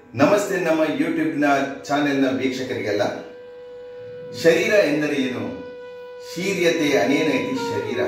ನಮಸ್ತೆ ನಮ್ಮ ಯೂಟ್ಯೂಬ್ನ ಚಾನೆಲ್ನ ವೀಕ್ಷಕರಿಗೆಲ್ಲ ಶರೀರ ಎಂದರೆ ಏನು ಶೀರ್ಯತೆ ಅನೇನೈತಿ ಶರೀರ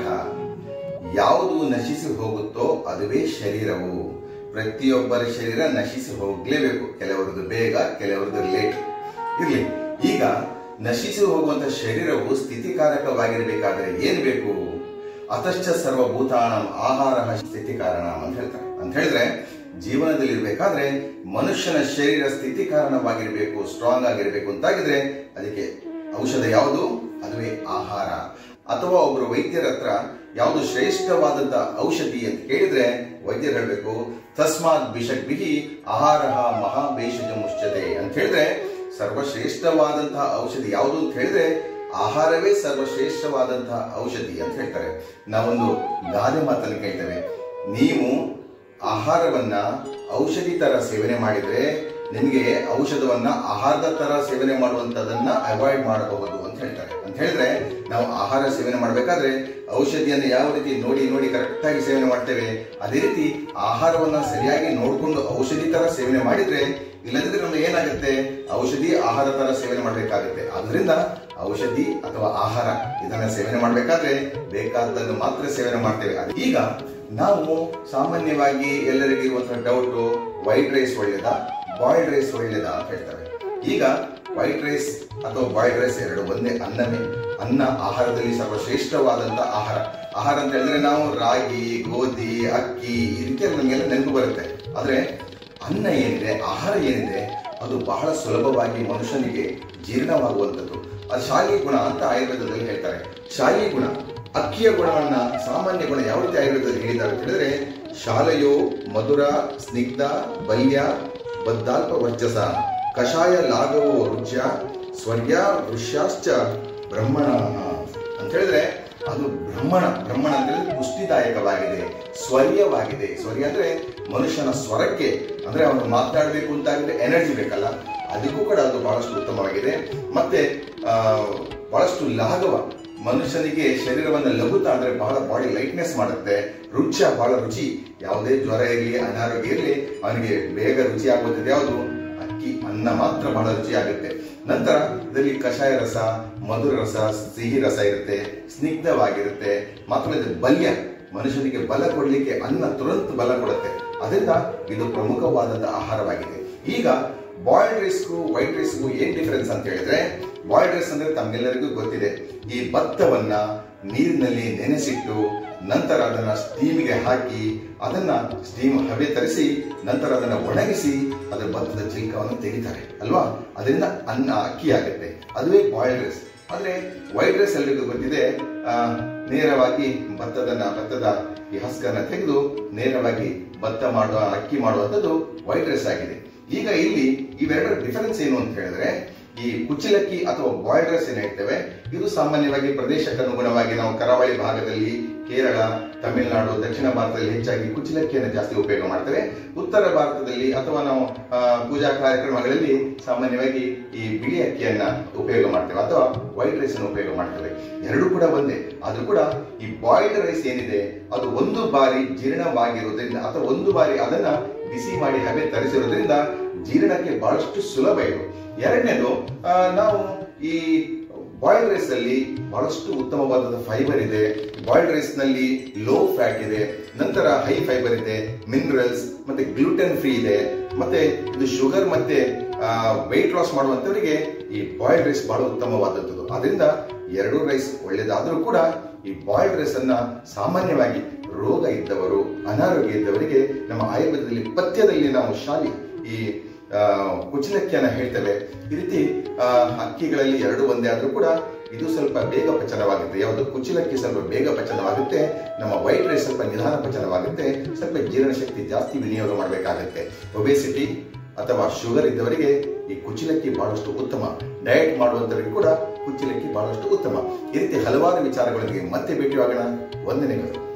ಯಾವುದು ನಶಿಸಿ ಹೋಗುತ್ತೋ ಅದುವೇ ಶರೀರವು ಪ್ರತಿಯೊಬ್ಬರ ಶರೀರ ನಶಿಸಿ ಹೋಗ್ಲೇಬೇಕು ಕೆಲವರದ್ದು ಬೇಗ ಕೆಲವರದ್ದು ಲೇಟ್ ಇರ್ಲಿ ಈಗ ನಶಿಸಿ ಹೋಗುವಂತ ಶರೀರವು ಸ್ಥಿತಿಕಾರಕವಾಗಿರಬೇಕಾದ್ರೆ ಏನ್ ಬೇಕು ಅತಶ್ಚ ಸರ್ವಭೂತಾನ ಆಹಾರ ಸ್ಥಿತಿ ಕಾರಣ ಅಂತ ಹೇಳ್ತಾರೆ ಅಂತ ಹೇಳಿದ್ರೆ ಜೀವನದಲ್ಲಿ ಇರ್ಬೇಕಾದ್ರೆ ಮನುಷ್ಯನ ಶರೀರ ಸ್ಥಿತಿ ಕಾರಣವಾಗಿರ್ಬೇಕು ಸ್ಟ್ರಾಂಗ್ ಆಗಿರ್ಬೇಕು ಅಂತಾಗಿದ್ರೆ ಅದಕ್ಕೆ ಔಷಧ ಯಾವುದು ಅದುವೇ ಆಹಾರ ಅಥವಾ ಒಬ್ಬರು ವೈದ್ಯರ ಹತ್ರ ಯಾವುದು ಶ್ರೇಷ್ಠವಾದಂತ ಔಷಧಿ ಅಂತ ಕೇಳಿದ್ರೆ ವೈದ್ಯರು ಹೇಳ್ಬೇಕು ತಸ್ಮಾತ್ ಬಿಷಕ್ ಬಿಹಿ ಆಹಾರ ಮಹಾಬೇಷಜ ಮುಶ್ಚತೆ ಅಂತ ಹೇಳಿದ್ರೆ ಸರ್ವಶ್ರೇಷ್ಠವಾದಂತಹ ಔಷಧಿ ಯಾವುದು ಅಂತ ಹೇಳಿದ್ರೆ ಆಹಾರವೇ ಸರ್ವಶ್ರೇಷ್ಠವಾದಂತಹ ಔಷಧಿ ಅಂತ ಹೇಳ್ತಾರೆ ನಾವೊಂದು ಗಾದೆ ಮಾತನ್ನು ಕೇಳ್ತೇವೆ ನೀವು ಆಹಾರವನ್ನ ಔಷಧಿ ತರ ಸೇವನೆ ಮಾಡಿದ್ರೆ ನಿಮಗೆ ಔಷಧವನ್ನ ಆಹಾರದ ತರ ಸೇವನೆ ಮಾಡುವಂತದನ್ನ ಅವಾಯ್ಡ್ ಮಾಡಬಹುದು ಅಂತ ಹೇಳ್ತಾರೆ ಅಂತ ಹೇಳಿದ್ರೆ ನಾವು ಆಹಾರ ಸೇವನೆ ಮಾಡಬೇಕಾದ್ರೆ ಔಷಧಿಯನ್ನು ಯಾವ ರೀತಿ ನೋಡಿ ನೋಡಿ ಕರೆಕ್ಟ್ ಆಗಿ ಸೇವನೆ ಮಾಡ್ತೇವೆ ಅದೇ ರೀತಿ ಆಹಾರವನ್ನ ಸರಿಯಾಗಿ ನೋಡಿಕೊಂಡು ಔಷಧಿ ತರ ಸೇವನೆ ಮಾಡಿದ್ರೆ ಇಲ್ಲದಿದ್ರೆ ನಮ್ಗೆ ಏನಾಗುತ್ತೆ ಔಷಧಿ ಆಹಾರ ತರ ಸೇವನೆ ಮಾಡಬೇಕಾಗುತ್ತೆ ಆದ್ರಿಂದ ಔಷಧಿ ಅಥವಾ ಆಹಾರ ಇದನ್ನ ಸೇವನೆ ಮಾಡಬೇಕಾದ್ರೆ ಬೇಕಾದನ್ನು ಮಾತ್ರ ಸೇವನೆ ಮಾಡ್ತೇವೆ ಅದು ಈಗ ನಾವು ಸಾಮಾನ್ಯವಾಗಿ ಎಲ್ಲರಿಗೂ ಇರುವಂತಹ ಡೌಟ್ ವೈಟ್ ರೈಸ್ ಒಳ್ಳೇದಾ ಬಾಯ್ಲ್ಡ್ ರೈಸ್ ಒಳ್ಳೇದಾ ಅಂತ ಹೇಳ್ತಾರೆ ಈಗ ವೈಟ್ ರೈಸ್ ಅಥವಾ ಬಾಯ್ಲ್ಡ್ ರೈಸ್ ಎರಡು ಒಂದೇ ಅನ್ನವೇ ಅನ್ನ ಆಹಾರದಲ್ಲಿ ಸರ್ವಶ್ರೇಷ್ಠವಾದಂತ ಆಹಾರ ಆಹಾರ ಅಂತ ಹೇಳಿದ್ರೆ ನಾವು ರಾಗಿ ಗೋಧಿ ಅಕ್ಕಿ ಈ ರೀತಿಯಲ್ಲಿ ನಮಗೆಲ್ಲ ನೆನಪು ಬರುತ್ತೆ ಆದ್ರೆ ಅನ್ನ ಏನಿದೆ ಆಹಾರ ಏನಿದೆ ಅದು ಬಹಳ ಸುಲಭವಾಗಿ ಮನುಷ್ಯನಿಗೆ ಜೀರ್ಣವಾಗುವಂಥದ್ದು ಅದು ಶಾಲಿ ಗುಣ ಅಂತ ಆಯುರ್ವೇದದಲ್ಲಿ ಹೇಳ್ತಾರೆ ಶಾಲಿ ಗುಣ ಅಕ್ಕಿಯ ಗುಣವನ್ನ ಸಾಮಾನ್ಯ ಗುಣ ಯಾವ ರೀತಿ ಆಯುರ್ವೇದದಲ್ಲಿ ಹೇಳಿದ್ದಾರೆ ಅಂತ ಹೇಳಿದ್ರೆ ಶಾಲೆಯೋ ಮಧುರ ಸ್ನಿಗ್ಧ ಬಲ್ಯ ಬದ್ದಾಲ್ಪ ವರ್ಚಸ ಕಷಾಯ ಲಾಘವೋ ರುಚ್ಯ ಸ್ವರ್ಯ ವೃಷ್ಯಾಶ್ಚ ಬ್ರಹ್ಮಣ ಅಂತ ಹೇಳಿದ್ರೆ ಅದು ಬ್ರಹ್ಮಣ ಬ್ರಹ್ಮಣ ಅಂತ ಹೇಳಿದ್ರೆ ಪುಷ್ಟಿದಾಯಕವಾಗಿದೆ ಸ್ವರ್ಯವಾಗಿದೆ ಸ್ವರ್ಯ ಅಂದ್ರೆ ಮನುಷ್ಯನ ಸ್ವರಕ್ಕೆ ಅಂದ್ರೆ ಅವನು ಮಾತನಾಡಬೇಕು ಅಂತಾಗಿದ್ರೆ ಎನರ್ಜಿ ಬೇಕಲ್ಲ ಅದಕ್ಕೂ ಕೂಡ ಅದು ಬಹಳಷ್ಟು ಉತ್ತಮವಾಗಿದೆ ಮತ್ತೆ ಆ ಬಹಳಷ್ಟು ಲಾಘವ ಮನುಷ್ಯನಿಗೆ ಶರೀರವನ್ನ ಲಘುತ ಅಂದ್ರೆ ಬಹಳ ಬಾಡಿ ಲೈಟ್ನೆಸ್ ಮಾಡುತ್ತೆ ರುಚಿ ಬಹಳ ರುಚಿ ಯಾವುದೇ ಜ್ವರ ಇರಲಿ ಅನಾರೋಗ್ಯ ಇರಲಿ ಅವನಿಗೆ ಬೇಗ ರುಚಿ ಆಗುವಂಥದ್ದು ಯಾವುದು ಅಕ್ಕಿ ಅನ್ನ ಮಾತ್ರ ಬಹಳ ರುಚಿ ಆಗುತ್ತೆ ನಂತರ ಇದರಲ್ಲಿ ಕಷಾಯ ರಸ ಮಧುರ ರಸ ಸಿಹಿ ರಸ ಇರುತ್ತೆ ಸ್ನಿಗ್ಧವಾಗಿರುತ್ತೆ ಮಾತ್ರ ಇದು ಬಲ್ಯ ಮನುಷ್ಯನಿಗೆ ಬಲ ಕೊಡ್ಲಿಕ್ಕೆ ಅನ್ನ ತುರಂತ ಬಲ ಕೊಡುತ್ತೆ ಅದರಿಂದ ಇದು ಪ್ರಮುಖವಾದಂತಹ ಆಹಾರವಾಗಿದೆ ಈಗ ಬಾಯ್ಲ್ಡ್ ರೈಸ್ಗೂ ವೈಟ್ ರೈಸ್ಗೂ ಏನ್ ಡಿಫರೆನ್ಸ್ ಅಂತ ಹೇಳಿದ್ರೆ ಬಾಯ್ಲ್ಡ್ ರೈಸ್ ಅಂದ್ರೆ ತಮ್ಮೆಲ್ಲರಿಗೂ ಗೊತ್ತಿದೆ ಈ ಭತ್ತವನ್ನ ನೀರಿನಲ್ಲಿ ನೆನೆಸಿಟ್ಟು ನಂತರ ಅದನ್ನ ಸ್ಟೀಮ್ಗೆ ಹಾಕಿ ಅದನ್ನ ಸ್ಟೀಮ್ ಹಬೆ ತರಿಸಿ ನಂತರ ಅದನ್ನ ಒಣಗಿಸಿ ಅದರ ಭತ್ತದ ಚಿಲ್ಕವನ್ನು ತೆಗಿತಾರೆ ಅಲ್ವಾ ಅದರಿಂದ ಅನ್ನ ಅಕ್ಕಿ ಆಗುತ್ತೆ ಅದುವೇ ಬಾಯ್ಲ್ಡ್ ರೈಸ್ ಆದ್ರೆ ವೈಟ್ ರೈಸ್ ಎಲ್ರಿಗೂ ಗೊತ್ತಿದೆ ಆ, ನೇರವಾಗಿ ಭತ್ತದನ್ನ ಭತ್ತದ ಈ ಹಸ್ಕನ್ನ ತೆಗೆದು ನೇರವಾಗಿ ಭತ್ತ ಮಾಡುವ ಅಕ್ಕಿ ಮಾಡುವಂಥದ್ದು ವೈಟ್ ರೈಸ್ ಆಗಿದೆ ಈಗ ಇಲ್ಲಿ ಇವೆರಡರ ಡಿಫರೆನ್ಸ್ ಏನು ಅಂತ ಹೇಳಿದ್ರೆ ಈ ಕುಚಿಲಕ್ಕಿ ಅಥವಾ ಬಾಯ್ಲ್ಡ್ ರೈಸ್ ಏನ್ ಹೇಳ್ತೇವೆ ಇದು ಸಾಮಾನ್ಯವಾಗಿ ಪ್ರದೇಶಕ್ಕೆ ಅನುಗುಣವಾಗಿ ನಾವು ಕರಾವಳಿ ಭಾಗದಲ್ಲಿ ಕೇರಳ ತಮಿಳುನಾಡು ದಕ್ಷಿಣ ಭಾರತದಲ್ಲಿ ಹೆಚ್ಚಾಗಿ ಕುಚಿಲಕ್ಕಿಯನ್ನು ಜಾಸ್ತಿ ಉಪಯೋಗ ಮಾಡ್ತೇವೆ ಉತ್ತರ ಭಾರತದಲ್ಲಿ ಅಥವಾ ನಾವು ಆ, ಪೂಜಾ ಕಾರ್ಯಕ್ರಮಗಳಲ್ಲಿ ಸಾಮಾನ್ಯವಾಗಿ ಈ ಬಿಳಿ ಅಕ್ಕಿಯನ್ನ ಉಪಯೋಗ ಮಾಡ್ತೇವೆ ಅಥವಾ ವೈಟ್ ರೈಸ್ ಅನ್ನು ಉಪಯೋಗ ಮಾಡ್ತೇವೆ ಎರಡೂ ಕೂಡ ಒಂದೇ ಆದ್ರೂ ಕೂಡ ಈ ಬಾಯ್ಲ್ಡ್ ರೈಸ್ ಏನಿದೆ ಅದು ಒಂದು ಬಾರಿ ಜೀರ್ಣವಾಗಿರೋದ್ರಿಂದ ಅಥವಾ ಒಂದು ಬಾರಿ ಅದನ್ನ ಬಿಸಿ ಮಾಡಿ ಹಬೆ ತರಿಸಿರೋದ್ರಿಂದ ಜೀರ್ಣಕ್ಕೆ ಬಹಳಷ್ಟು ಸುಲಭ ಇದು ಎರಡನೇದು ಆ, ನಾವು ಈ ಬಾಯ್ಲ್ಡ್ ರೈಸ್ ಅಲ್ಲಿ ಬಹಳಷ್ಟು ಉತ್ತಮವಾದ ಫೈಬರ್ ಇದೆ ಬಾಯ್ಲ್ಡ್ ರೈಸ್ ನಲ್ಲಿ ಲೋ ಫ್ಯಾಟ್ ಇದೆ ನಂತರ ಹೈ ಫೈಬರ್ ಇದೆ ಮಿನರಲ್ಸ್ ಮತ್ತೆ ಗ್ಲೂಟೆನ್ ಫ್ರೀ ಇದೆ ಮತ್ತೆ ಇದು ಶುಗರ್ ಮತ್ತೆ ವೆಯ್ಟ್ ಲಾಸ್ ಮಾಡುವಂತವರಿಗೆ ಈ ಬಾಯ್ಲ್ಡ್ ರೈಸ್ ಬಹಳ ಉತ್ತಮವಾದದ್ದು ಅದರಿಂದ ಎರಡು ರೈಸ್ ಒಳ್ಳೇದಾದ್ರೂ ಕೂಡ ಈ ಬಾಯ್ಲ್ಡ್ ರೈಸ್ ಅನ್ನ ಸಾಮಾನ್ಯವಾಗಿ ರೋಗ ಇದ್ದವರು ಅನಾರೋಗ್ಯ ಇದ್ದವರಿಗೆ ನಮ್ಮ ಆಯುರ್ವೇದದಲ್ಲಿ ಪಥ್ಯದಲ್ಲಿ ನಾವು ಶಾಲಿ ಈ ಆ, ಕುಚಿಲಕ್ಕಿಯನ್ನ ಹೇಳ್ತೇವೆ ಈ ರೀತಿ ಆ, ಅಕ್ಕಿಗಳಲ್ಲಿ ಎರಡು ಒಂದೇ ಆದ್ರೂ ಕೂಡ ಇದು ಸ್ವಲ್ಪ ಬೇಗ ಪಚನವಾಗುತ್ತೆ ಯಾವುದು ಕುಚಿಲಕ್ಕಿ ಸ್ವಲ್ಪ ಬೇಗ ಪಚನವಾಗುತ್ತೆ ನಮ್ಮ ವೈಟ್ ರೈಸ್ ಸ್ವಲ್ಪ ನಿಧಾನ ಪಚನವಾಗುತ್ತೆ ಸ್ವಲ್ಪ ಜೀರ್ಣಶಕ್ತಿ ಜಾಸ್ತಿ ವಿನಿಯೋಗ ಮಾಡಬೇಕಾಗುತ್ತೆ ಒಬೆಸಿಟಿ ಅಥವಾ ಶುಗರ್ ಇದ್ದವರಿಗೆ ಈ ಕುಚಿಲಕ್ಕಿ ಬಹಳಷ್ಟು ಉತ್ತಮ ಡಯಟ್ ಮಾಡುವಂತವರಿಗೆ ಕೂಡ ಕುಚಿಲಕ್ಕಿ ಬಹಳಷ್ಟು ಉತ್ತಮ ಈ ರೀತಿ ಹಲವಾರು ವಿಚಾರಗಳೊಂದಿಗೆ ಮತ್ತೆ ಭೇಟಿಯಾಗೋಣ ವಂದನೆಗಳು